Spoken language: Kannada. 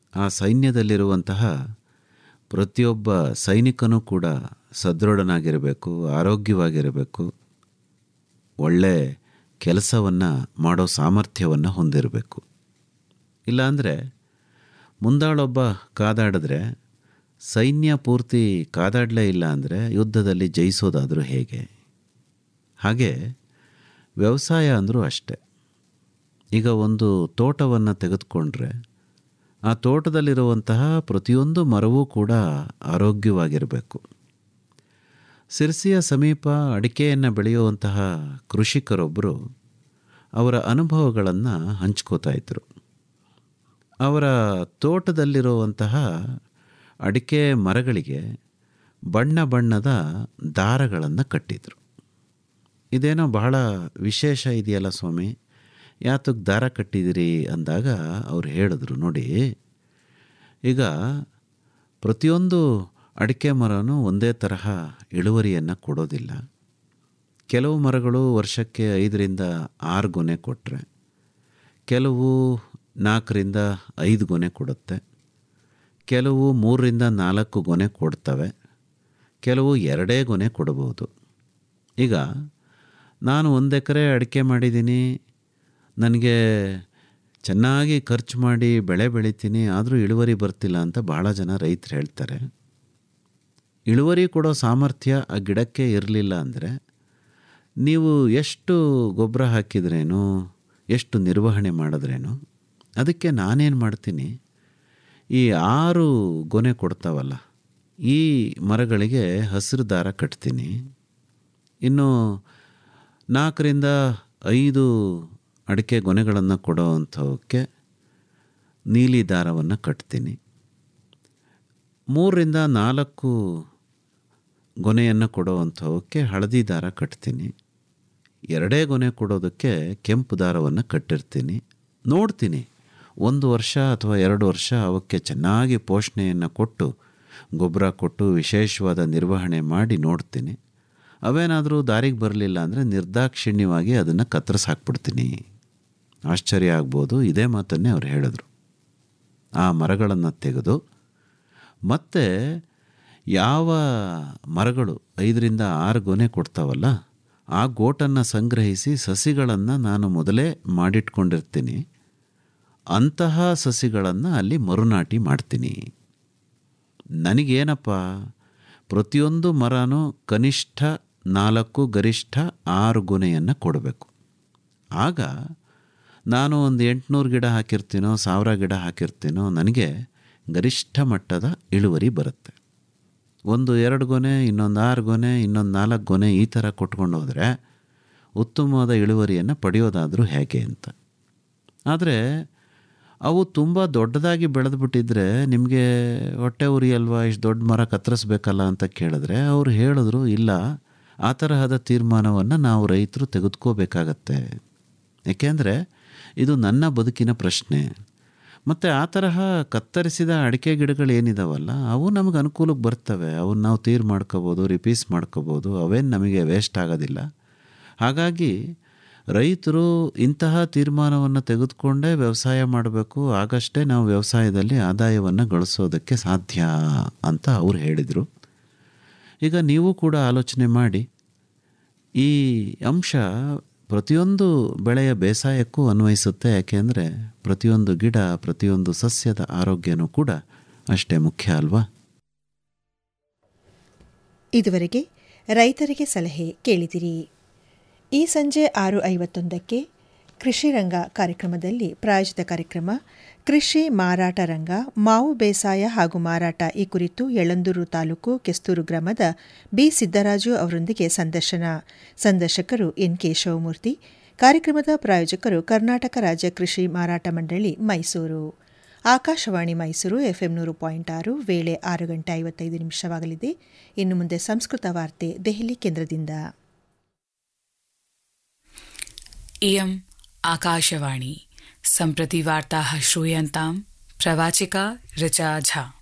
ಆ ಸೈನ್ಯದಲ್ಲಿರುವಂತಹ ಪ್ರತಿಯೊಬ್ಬ ಸೈನಿಕನೂ ಕೂಡ ಸದೃಢನಾಗಿರಬೇಕು ಆರೋಗ್ಯವಾಗಿರಬೇಕು ಒಳ್ಳೆ ಕೆಲಸವನ್ನು ಮಾಡೋ ಸಾಮರ್ಥ್ಯವನ್ನು ಹೊಂದಿರಬೇಕು ಇಲ್ಲಾಂದರೆ ಮುಂದಾಳೊಬ್ಬ ಕಾದಾಡಿದ್ರೆ ಸೈನ್ಯ ಪೂರ್ತಿ ಕಾದಾಡಲೇ ಇಲ್ಲ ಅಂದರೆ ಯುದ್ಧದಲ್ಲಿ ಜಯಿಸೋದಾದರೂ ಹೇಗೆ ಹಾಗೆ ವ್ಯವಸಾಯ ಅಂದರೂ ಅಷ್ಟೆ ಈಗ ಒಂದು ತೋಟವನ್ನು ತೆಗೆದುಕೊಂಡ್ರೆ ಆ ತೋಟದಲ್ಲಿರುವಂತಹ ಪ್ರತಿಯೊಂದು ಮರವೂ ಕೂಡ ಆರೋಗ್ಯವಾಗಿರಬೇಕು ಸಿರ್ಸಿಯ ಸಮೀಪ ಅಡಿಕೆಯನ್ನು ಬೆಳೆಯುವಂತಹ ಕೃಷಿಕರೊಬ್ಬರು ಅವರ ಅನುಭವಗಳನ್ನು ಹಂಚ್ಕೋತಾ ಇದ್ದರು ಅವರ ತೋಟದಲ್ಲಿರುವಂತಹ ಅಡಿಕೆ ಮರಗಳಿಗೆ ಬಣ್ಣ ಬಣ್ಣದ ದಾರಗಳನ್ನು ಕಟ್ಟಿದರು ಇದೇನೋ ಬಹಳ ವಿಶೇಷ ಇದೆಯಲ್ಲ ಸ್ವಾಮಿ ಯಾತಕ್ಕೆ ದಾರ ಕಟ್ಟಿದಿರಿ ಅಂದಾಗ ಅವ್ರು ಹೇಳಿದ್ರು ನೋಡಿ ಈಗ ಪ್ರತಿಯೊಂದು ಅಡಿಕೆ ಮರನೂ ಒಂದೇ ತರಹ ಇಳುವರಿಯನ್ನು ಕೊಡೋದಿಲ್ಲ ಕೆಲವು ಮರಗಳು ವರ್ಷಕ್ಕೆ ಐದರಿಂದ ಆರು ಗೊನೆ ಕೊಟ್ಟರೆ ಕೆಲವು ನಾಲ್ಕರಿಂದ ಐದು ಗೊನೆ ಕೊಡುತ್ತೆ ಕೆಲವು ಮೂರರಿಂದ ನಾಲ್ಕು ಗೊನೆ ಕೊಡ್ತವೆ ಕೆಲವು ಎರಡೇ ಗೊನೆ ಕೊಡಬಹುದು ಈಗ ನಾನು ಒಂದು ಎಕರೆ ಅಡಿಕೆ ಮಾಡಿದ್ದೀನಿ ನನಗೆ ಚೆನ್ನಾಗಿ ಖರ್ಚು ಮಾಡಿ ಬೆಳೆ ಬೆಳಿತೀನಿ ಆದರೂ ಇಳುವರಿ ಬರ್ತಿಲ್ಲ ಅಂತ ಭಾಳ ಜನ ರೈತರು ಹೇಳ್ತಾರೆ ಇಳುವರಿ ಕೊಡೋ ಸಾಮರ್ಥ್ಯ ಆ ಗಿಡಕ್ಕೆ ಇರಲಿಲ್ಲ ಅಂದರೆ ನೀವು ಎಷ್ಟು ಗೊಬ್ಬರ ಹಾಕಿದ್ರೇನು ಎಷ್ಟು ನಿರ್ವಹಣೆ ಮಾಡಿದ್ರೇನು ಅದಕ್ಕೆ ನಾನೇನು ಮಾಡ್ತೀನಿ ಈ ಆರು ಗೊನೆ ಕೊಡ್ತಾವಲ್ಲ ಈ ಮರಗಳಿಗೆ ಹಸಿರು ದಾರ ಕಟ್ತೀನಿ ಇನ್ನು ನಾಲ್ಕರಿಂದ ಐದು ಅಡಿಕೆ ಗೊನೆಗಳನ್ನು ಕೊಡೋವಂಥವಕ್ಕೆ ನೀಲಿ ದಾರವನ್ನು ಕಟ್ತೀನಿ ಮೂರರಿಂದ ನಾಲ್ಕು ಗೊನೆಯನ್ನು ಕೊಡೋವಂಥವಕ್ಕೆ ಹಳದಿ ದಾರ ಕಟ್ತೀನಿ ಎರಡೇ ಗೊನೆ ಕೊಡೋದಕ್ಕೆ ಕೆಂಪು ದಾರವನ್ನು ಕಟ್ಟಿರ್ತೀನಿ ನೋಡ್ತೀನಿ ಒಂದು ವರ್ಷ ಅಥವಾ ಎರಡು ವರ್ಷ ಅವಕ್ಕೆ ಚೆನ್ನಾಗಿ ಪೋಷಣೆಯನ್ನು ಕೊಟ್ಟು ಗೊಬ್ಬರ ಕೊಟ್ಟು ವಿಶೇಷವಾದ ನಿರ್ವಹಣೆ ಮಾಡಿ ನೋಡ್ತೀನಿ ಅವೇನಾದರೂ ದಾರಿಗೆ ಬರಲಿಲ್ಲ ಅಂದರೆ ನಿರ್ದಾಕ್ಷಿಣ್ಯವಾಗಿ ಅದನ್ನು ಕತ್ತರಿಸಿ ಹಾಕ್ಬಿಡ್ತೀನಿ ಆಶ್ಚರ್ಯ ಆಗ್ಬೋದು ಇದೇ ಮಾತನ್ನೇ ಅವ್ರು ಹೇಳಿದ್ರು ಆ ಮರಗಳನ್ನು ತೆಗೆದು ಮತ್ತೆ ಯಾವ ಮರಗಳು ಐದರಿಂದ ಆರು ಗೊನೆ ಕೊಡ್ತಾವಲ್ಲ ಆ ಗೋಟನ್ನು ಸಂಗ್ರಹಿಸಿ ಸಸಿಗಳನ್ನು ನಾನು ಮೊದಲೇ ಮಾಡಿಟ್ಕೊಂಡಿರ್ತೀನಿ ಅಂತಹ ಸಸಿಗಳನ್ನು ಅಲ್ಲಿ ಮರುನಾಟಿ ಮಾಡ್ತೀನಿ ನನಗೇನಪ್ಪ ಪ್ರತಿಯೊಂದು ಮರನೂ ಕನಿಷ್ಠ ನಾಲ್ಕು ಗರಿಷ್ಠ ಆರು ಗೊನೆಯನ್ನು ಕೊಡಬೇಕು ಆಗ ನಾನು ಒಂದು ಎಂಟುನೂರು ಗಿಡ ಹಾಕಿರ್ತೀನೋ ಸಾವಿರ ಗಿಡ ಹಾಕಿರ್ತೀನೋ ನನಗೆ ಗರಿಷ್ಠ ಮಟ್ಟದ ಇಳುವರಿ ಬರುತ್ತೆ ಒಂದು ಎರಡು ಗೊನೆ ಇನ್ನೊಂದು ಆರು ಗೊನೆ ಇನ್ನೊಂದು ನಾಲ್ಕು ಗೊನೆ ಈ ಥರ ಕೊಟ್ಕೊಂಡು ಹೋದರೆ ಉತ್ತಮವಾದ ಇಳುವರಿಯನ್ನು ಪಡೆಯೋದಾದರೂ ಹೇಗೆ ಅಂತ ಆದರೆ ಅವು ತುಂಬ ದೊಡ್ಡದಾಗಿ ಬೆಳೆದ್ಬಿಟ್ಟಿದ್ರೆ ನಿಮಗೆ ಹೊಟ್ಟೆ ಉರಿ ಅಲ್ವಾ ಇಷ್ಟು ದೊಡ್ಡ ಮರ ಕತ್ತರಿಸ್ಬೇಕಲ್ಲ ಅಂತ ಕೇಳಿದ್ರೆ ಅವರು ಹೇಳಿದ್ರು ಇಲ್ಲ ಆ ತರಹದ ತೀರ್ಮಾನವನ್ನು ನಾವು ರೈತರು ತೆಗೆದುಕೋಬೇಕಾಗತ್ತೆ ಏಕೆಂದರೆ ಇದು ನನ್ನ ಬದುಕಿನ ಪ್ರಶ್ನೆ ಮತ್ತು ಆ ತರಹ ಕತ್ತರಿಸಿದ ಅಡಿಕೆ ಗಿಡಗಳು ಏನಿದಾವಲ್ಲ ಅವು ನಮಗೆ ಅನುಕೂಲಕ್ಕೆ ಬರ್ತವೆ ಅವನ್ನ ನಾವು ತೀರ್ ಮಾಡ್ಕೋಬೋದು ರಿಪೀಸ್ ಮಾಡ್ಕೋಬೋದು ಅವೇನು ನಮಗೆ ವೇಸ್ಟ್ ಆಗೋದಿಲ್ಲ ಹಾಗಾಗಿ ರೈತರು ಇಂತಹ ತೀರ್ಮಾನವನ್ನು ತೆಗೆದುಕೊಂಡೇ ವ್ಯವಸಾಯ ಮಾಡಬೇಕು ಆಗಷ್ಟೇ ನಾವು ವ್ಯವಸಾಯದಲ್ಲಿ ಆದಾಯವನ್ನು ಗಳಿಸೋದಕ್ಕೆ ಸಾಧ್ಯ ಅಂತ ಅವ್ರು ಹೇಳಿದರು ಈಗ ನೀವು ಕೂಡ ಆಲೋಚನೆ ಮಾಡಿ ಈ ಅಂಶ ಪ್ರತಿಯೊಂದು ಬೆಳೆಯ ಬೇಸಾಯಕ್ಕೂ ಅನ್ವಯಿಸುತ್ತೆ ಯಾಕೆಂದರೆ ಪ್ರತಿಯೊಂದು ಗಿಡ ಪ್ರತಿಯೊಂದು ಸಸ್ಯದ ಆರೋಗ್ಯನೂ ಕೂಡ ಅಷ್ಟೇ ಮುಖ್ಯ ಅಲ್ವಾ ಇದುವರೆಗೆ ರೈತರಿಗೆ ಸಲಹೆ ಕೇಳಿದಿರಿ ಈ ಸಂಜೆ ಆರು ಐವತ್ತೊಂದಕ್ಕೆ ಕೃಷಿ ರಂಗ ಕಾರ್ಯಕ್ರಮದಲ್ಲಿ ಪ್ರಾಯೋಜಿತ ಕಾರ್ಯಕ್ರಮ ಕೃಷಿ ಮಾರಾಟ ರಂಗ ಮಾವು ಬೇಸಾಯ ಹಾಗೂ ಮಾರಾಟ ಈ ಕುರಿತು ಯಳಂದೂರು ತಾಲೂಕು ಕೆಸ್ತೂರು ಗ್ರಾಮದ ಬಿ ಸಿದ್ದರಾಜು ಅವರೊಂದಿಗೆ ಸಂದರ್ಶನ ಸಂದರ್ಶಕರು ಎನ್ ಕೆ ಶಿವಮೂರ್ತಿ ಕಾರ್ಯಕ್ರಮದ ಪ್ರಾಯೋಜಕರು ಕರ್ನಾಟಕ ರಾಜ್ಯ ಕೃಷಿ ಮಾರಾಟ ಮಂಡಳಿ ಮೈಸೂರು ಆಕಾಶವಾಣಿ ಮೈಸೂರು ಎಫ್ಎಂ ನೂರು ಪಾಯಿಂಟ್ ಆರು ವೇಳೆ ಆರು ಗಂಟೆ ಐವತ್ತೈದು ನಿಮಿಷವಾಗಲಿದೆ ಇನ್ನು ಮುಂದೆ ಸಂಸ್ಕೃತ ವಾರ್ತೆ ದೆಹಲಿ ಕೇಂದ್ರದಿಂದ इयम् आकाशवाणी सम्प्रति वार्ताः श्रूयन्ताम् प्रवाचिका ऋचा झा